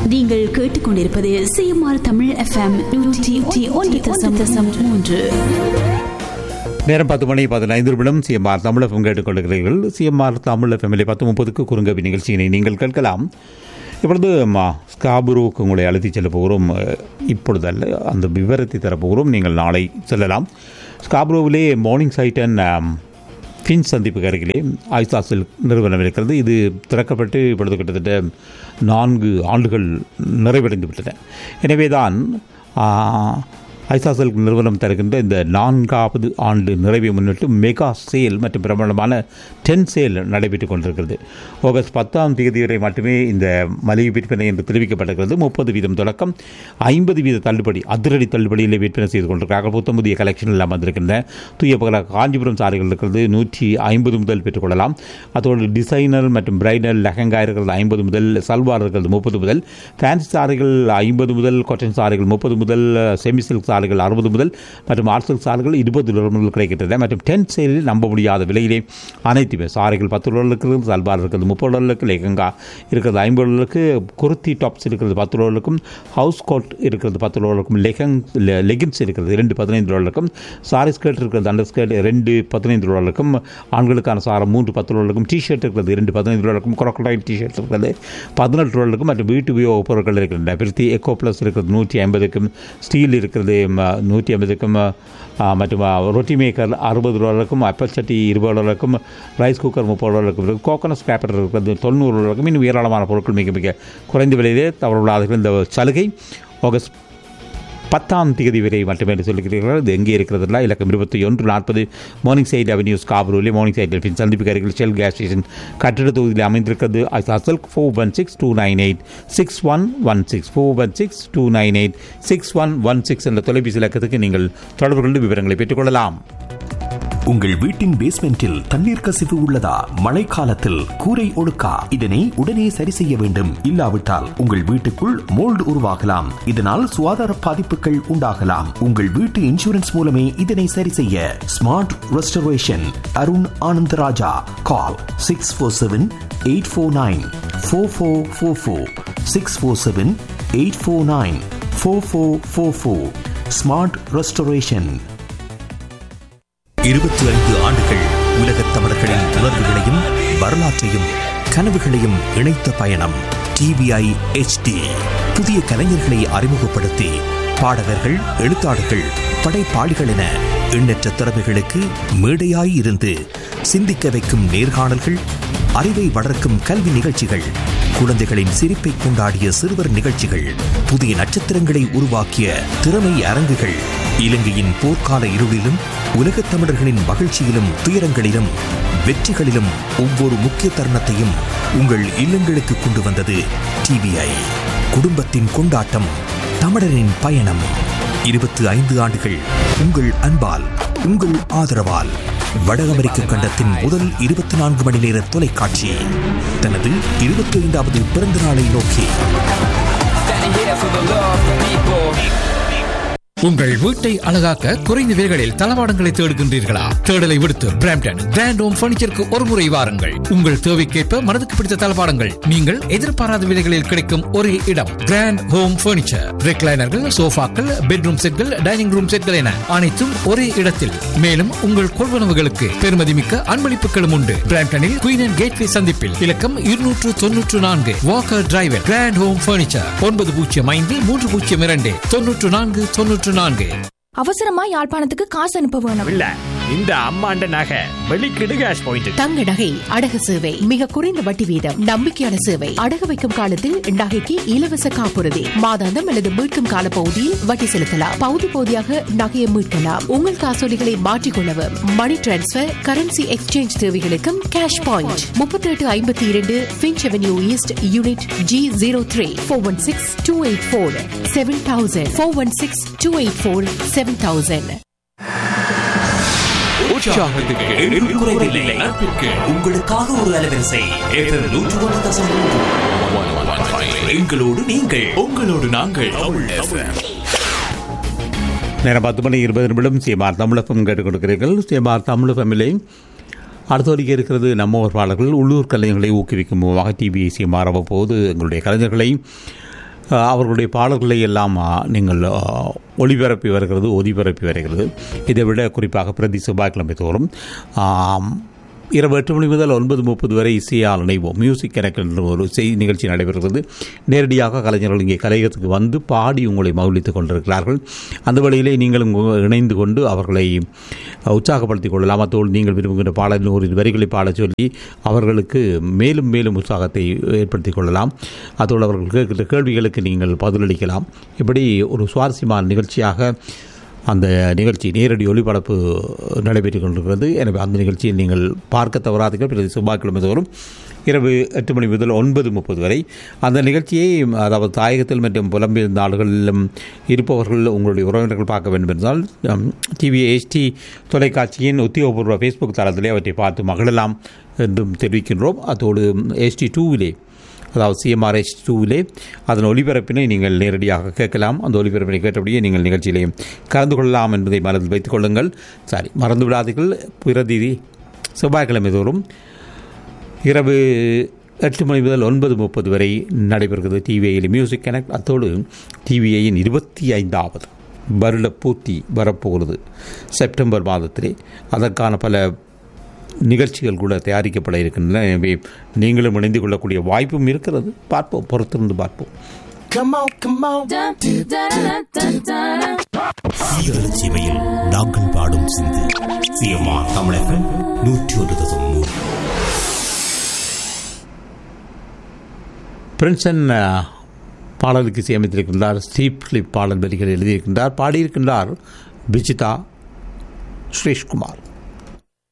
நீங்கள் கேட்டுக்கொண்டிருப்பது CMR Tamil FM நூற்றி ஒன்று தசம் தசம் மூன்று நேரம் பத்து மணி பதினைந்து நிமிடம் சிஎம்ஆர் தமிழ் எஃப்எம் கேட்டுக்கொண்டிருக்கிறீர்கள் சிஎம்ஆர் தமிழ் எஃப்எம்எல்ஏ பத்து முப்பதுக்கு குறுங்கவி நிகழ்ச்சியினை நீங்கள் கேட்கலாம் இப்பொழுது மா ஸ்காபுருவுக்கு உங்களை அழைத்துச் செல்ல போகிறோம் அஹ், இப்பொழுது அல்ல அந்த விவரத்தை தரப்போகிறோம் நீங்கள் நாளை செல்லலாம் ஸ்காபுருவிலே மார்னிங் சைட் அண்ட் ஃபின்ச் சந்திப்புக்கு அருகிலே ஐசாசில் நிறுவனம் இருக்கிறது இது திறக்கப்பட்டு இப்பொழுது கிட்டத்தட்ட நான்கு ஆண்டுகள் நிறைவடைந்து விட்டன எனவே தான் ஐசாசல் நிறுவனம் தருகின்ற இந்த நான்காவது ஆண்டு நிறைவை முன்னிட்டு மெகா சேல் மற்றும் பிரபலமான டென் சேல் நடைபெற்றுக் கொண்டிருக்கிறது ஆகஸ்ட் பத்தாம் தேதி வரை மட்டுமே இந்த மலிவு விற்பனை என்று தெரிவிக்கப்பட்டிருக்கிறது முப்பது வீதம் தொடக்கம் ஐம்பது வீத தள்ளுபடி அதிரடி தள்ளுபடியில் விற்பனை செய்து கொண்டிருக்கிறார்கள் புத்தம் புதிய கலெக்ஷன் எல்லாம் வந்திருக்கின்றன தூய பகல காஞ்சிபுரம் சாரிகள் இருக்கிறது நூற்றி ஐம்பது முதல் பெற்றுக்கொள்ளலாம் அதோடு டிசைனர் மற்றும் பிரைடல் லெஹங்கா இருக்கிறது ஐம்பது முதல் சல்வார் இருக்கிறது முப்பது முதல் ஃபேன்சி சாரிகள் ஐம்பது முதல் காட்டன் சாரிகள் முப்பது முதல் செமி சில்க் சாரிகள் அறுபது முதல் மற்றும் ஆர்ட் சில்க் சாரிகள் இருபது டாலர் முதல் கிடைக்கின்றன மற்றும் டென் சேலில் நம்ப முடியாத விலையிலே அனைத்துமே சாரிகள் பத்து டாலருக்கு இருக்கிறது சல்வார் இருக்கிறது முப்பது டாலருக்கு லெஹங்கா இருக்கிறது ஐம்பது டாலருக்கு குர்த்தி டாப்ஸ் இருக்கிறது பத்து டாலருக்கும் ஹவுஸ் கோட் இருக்கிறது பத்து டாலருக்கும் லெஹங் லெகின்ஸ் இருக்கிறது ரெண்டு பதினைந்து டாலருக்கும் சாரி ஸ்கர்ட் இருக்கிறது அண்டர் ஸ்கர்ட் ரெண்டு பதினைந்து டாலருக்கும் ஆண்களுக்கான சாரம் மூன்று பத்து டாலருக்கும் டிஷர்ட் இருக்கிறது ரெண்டு பதினைந்து டாலருக்கும் crocodile டிஷர்ட் இருக்கிறது பதினெட்டு டாலருக்கும் மற்றும் வீட்டு உபயோக பொருட்கள் இருக்கின்றன பிரித்தி எக்கோ ப்ளஸ் இருக்கிறது நூற்றி ஐம்பதுக்கும் ஸ்டீல் இருக்கிறது ம, நூற்றி ஐம்பதுக்கும் ஆ, மற்றும் ஆ, ரொட்டி மேக்கர் அறுபது டாலருக்கும் அப்பல் சட்டி இருபது டாலருக்கும் ரைஸ் குக்கர் முப்பது டாலருக்கும் இருக்குது கோகனட் ஸ்கிராப்பர் இருக்கிறது தொண்ணூறு டாலருக்கும் இன்னும் ஏராளமான பொருட்கள் மிக மிக குறைந்த விலையிலே தவறுள்ளார்கள் இந்த சலுகை ஆகஸ்ட் பத்தாம் தேதி வரை மட்டுமே என்று சொல்லுகிறீர்கள் இது எங்கே இருக்கிறதுனா இலக்கம் இருபத்தி ஒன்று நாற்பது மார்னிங் சைட் அவென்யூ ஸ்காபரூலி மார்னிங் சைட் பின் சந்திப்பு அருகில் ஷெல் கேஸ் ஸ்டேஷன் கட்டிட தொகுதியில் அமைந்திருக்கிறது அசல் four one six two nine eight six one one six four one six two nine eight six one one six என்ற தொலைபேசி இலக்கத்துக்கு நீங்கள் தொடர்பு கொண்டு விவரங்களை பெற்றுக்கொள்ளலாம் உங்கள் வீட்டின் பேஸ்மெண்டில் தண்ணீர் கசிவு உள்ளதா மழைக்காலத்தில் கூரை ஒழுக்கா இதனை உடனே சரி செய்ய வேண்டும் இல்லாவிட்டால் உங்கள் வீட்டுக்குள் மோல்டு உருவாகலாம் இதனால் சுகாதார பாதிப்புகள் உண்டாகலாம் உங்கள் வீட்டு இன்சூரன்ஸ் மூலமே இதனை சரி செய்ய smart Restoration Arun Ananda Raja call six four seven eight four nine four four four four six four seven eight four nine four four four four Smart Restoration இருபத்தி ஐந்து ஆண்டுகள் உலகத் தமிழர்களின் உணர்வுகளையும் வரலாற்றையும் கனவுகளையும் இணைத்த பயணம் டிவிஐ HD புதிய கலைஞர்களை அறிமுகப்படுத்தி பாடகர்கள் எழுத்தாளர்கள் படைப்பாளிகள் என எண்ணற்ற திறமைகளுக்கு மேடையாய் இருந்து சிந்திக்க வைக்கும் நேர்காணல்கள் அறிவை வளர்க்கும் கல்வி நிகழ்ச்சிகள் குழந்தைகளின் சிரிப்பை கொண்டாடிய சிறுவர் நிகழ்ச்சிகள் புதிய நட்சத்திரங்களை உருவாக்கிய திறமை அரங்குகள் இலங்கையின் போர்க்கால இருளிலும் உலகத் தமிழர்களின் மகிழ்ச்சியிலும் துயரங்களிலும் வெற்றிகளிலும் ஒவ்வொரு முக்கிய தருணத்தையும் உங்கள் இல்லங்களுக்கு கொண்டு வந்தது டிவிஐ குடும்பத்தின் கொண்டாட்டம் தமிழரின் பயணம் இருபத்தி ஐந்து ஆண்டுகள் உங்கள் அன்பால் உங்கள் ஆதரவால் வட அமெரிக்க கண்டத்தின் முதல் இருபத்தி நான்கு மணி நேர தொலைக்காட்சி தனது இருபத்தி ஐந்தாவது பிறந்த நாளை நோக்கி உங்கள் வீட்டை அழகாக்க குறைந்த விலைகளில் தளவாடங்களை தேடுகின்றீர்களா தேடலை விடுத்து பிராம்டன் கிராண்ட் ஹோம் பர்னிச்சருக்கு ஒரு முறை வாருங்கள் உங்கள் தேவைக்கேற்ப மனதுக்கு பிடித்த தளவாடங்கள் நீங்கள் எதிர்பாராத விலைகளில் கிடைக்கும் ஒரே இடம் கிராண்ட் ஹோம் பர்னிச்சர் ரெக்லைனர்கள் சோஃபாக்கள் பெட்ரூம் செட்கள் டைனிங் ரூம் செட்கள் என அனைத்தும் ஒரே இடத்தில் மேலும் உங்கள் கொள்வனவுகளுக்கு பெருமதிமிக்க அன்பளிப்புகளும் உண்டு பிராம்டனில் குயின் அண்ட் கேட்வே சந்திப்பில் இலக்கம் இருநூற்று தொன்னூற்று நான்கு Walker Drive Grand Home Furniture ஒன்பது பூஜ்ஜியம் ஐந்து மூன்று பூஜ்ஜியம் இரண்டு தொன்னூற்று நான்கு தொன்னூற்று நான்கு அவசரமா யாழ்ப்பாணத்துக்கு காசு அனுப்ப வேணும் இல்ல இந்த அம்மாண்ட நகை வெளிக்கிடு கேஷ் பாயிண்ட் தங்க நகை அடகு சேவை மிக குறைந்த வட்டி வீதம் நம்பிக்கையான சேவை அடகு வைக்கும் காலத்தில் நகைக்கு இலவச காப்புறுதி மாதாந்தம் அல்லது மீட்கும் கால பகுதியில் வட்டி செலுத்தலாம் பகுதி பகுதியாக நகையை மீட்கலாம் உங்கள் காசோலிகளை மாற்றிக்கொள்ளவும் மணி டிரான்ஸ்பர் கரன்சி எக்ஸ்சேஞ்ச் தேவைகளுக்கும் கேஷ் பாயிண்ட் முப்பத்தி எட்டு ஐம்பத்தி இரண்டு Finch Avenue East unit G zero three four one six two eight four seven thousand four one six two eight four seven thousand உங்களுக்காக ஒரு அலைவரிசை FM 101.3. எங்களோடு நீங்கள் உங்களோடு நாங்கள் நேரம் பத்து மணி இருபது நிமிடம் சிஎம்ஆர் தமிழகம் கேட்டுக் கொடுக்கிறீர்கள் சிஎம்ஆர் தமிழகமிலே அடுத்தவரைக்கு இருக்கிறது நம்ம பாடல்கள் உள்ளூர் கலைஞர்களை ஊக்குவிக்கும் விதமாக டிபிஐ சிஎம்ஆர் அவ்வப்போது எங்களுடைய கலைஞர்களை அஹ், அவர்களுடைய பாடல்களை எல்லாம் அஹ், நீங்கள் அஹ், ஒளிபரப்பி வருகிறது ஒலிபரப்பி வருகிறது இதை விட குறிப்பாக பிரதி செவ்வாய்க்கிழமை தோறும் ஆம், இரவு எட்டு மணி முதல் ஒன்பது முப்பது வரை இசையால் இணைவோம் மியூசிக் கனெக்ட் என்ற ஒரு செய்தி நிகழ்ச்சி நடைபெறுகிறது நேரடியாக கலைஞர்கள் இங்கே கலையகத்துக்கு வந்து பாடி உங்களை மகிழ்வித்துக் கொண்டிருக்கிறார்கள் அந்த வழியிலே நீங்களும் உ- இணைந்து கொண்டு அவர்களை உற்சாகப்படுத்திக் கொள்ளலாம் அத்தோடு நீங்கள் விரும்புகின்ற பாடல் ஒரு வரிகளை பாடச் சொல்லி அவர்களுக்கு மேலும் மேலும் உற்சாகத்தை ஏற்படுத்திக் கொள்ளலாம் அதோடு அவர்கள் கேட்கின்ற கேள்விகளுக்கு நீங்கள் பதிலளிக்கலாம் இப்படி ஒரு சுவாரஸ்யமான நிகழ்ச்சியாக அந்த நிகழ்ச்சி நேரடி ஒளிபரப்பு நடைபெற்றுக் கொண்டிருக்கிறது எனவே அந்த நிகழ்ச்சியில் நீங்கள் பார்க்க தவறாதீர்கள் பிறகு செவ்வாய்க்கிழமை தோறும் இரவு எட்டு மணி முதல் ஒன்பது முப்பது வரை அந்த நிகழ்ச்சியை அதாவது தாயகத்தில் மற்றும் புலம்பெயர்ந்த நாடுகளிலும் இருப்பவர்கள் உங்களுடைய உறவினர்கள் பார்க்க வேண்டும் என்றால் டிவி ஹெச்டி தொலைக்காட்சியின் உத்தியோகபூர்வ ஃபேஸ்புக் தளத்திலே அவற்றை பார்த்து மகிழலாம் என்றும் தெரிவிக்கின்றோம் அதோடு ஹெச்டி டூவிலே அதாவது சிஎம்ஆர்எஸ் டூவிலே அதன் ஒளிபரப்பினை நீங்கள் நேரடியாக கேட்கலாம் அந்த ஒளிபரப்பினை கேட்டபடியே நீங்கள் நிகழ்ச்சியிலே கலந்து கொள்ளலாம் என்பதை மனதில் வைத்துக் கொள்ளுங்கள் சாரி மறந்து விடாதீர்கள் பிரதி செவ்வாய்க்கிழமை தோறும் இரவு எட்டு மணி முதல் ஒன்பது முப்பது வரை நடைபெறுகிறது டிவிஐயில் மியூசிக் கனெக்ட் அத்தோடு டிவிஐயின் இருபத்தி ஐந்தாவது வருட பூர்த்தி வரப்போகிறது செப்டம்பர் மாதத்திலே அதற்கான பல நிகழ்ச்சிகள் கூட தயாரிக்கப்பட இருக்கின்றன எனவே நீங்களும் இணைந்து கொள்ளக்கூடிய வாய்ப்பும் இருக்கிறது பார்ப்போம் பொறுத்திருந்து பார்ப்போம் சீரழச் சேவையில் நாங்கள் பாடும் சிந்து சிஎம்ஆர் தமிழகம் நூற்றி ஒரு தசம் மூன்று பிரின்சன் அஹ், பாடலுக்கு இசையமைத்திருக்கின்றார் ஸ்டீப் கிளிப் பாடல் வரிகள் எழுதியிருக்கின்றார் பாடியிருக்கின்றார் விஜிதா சுரேஷ்குமார்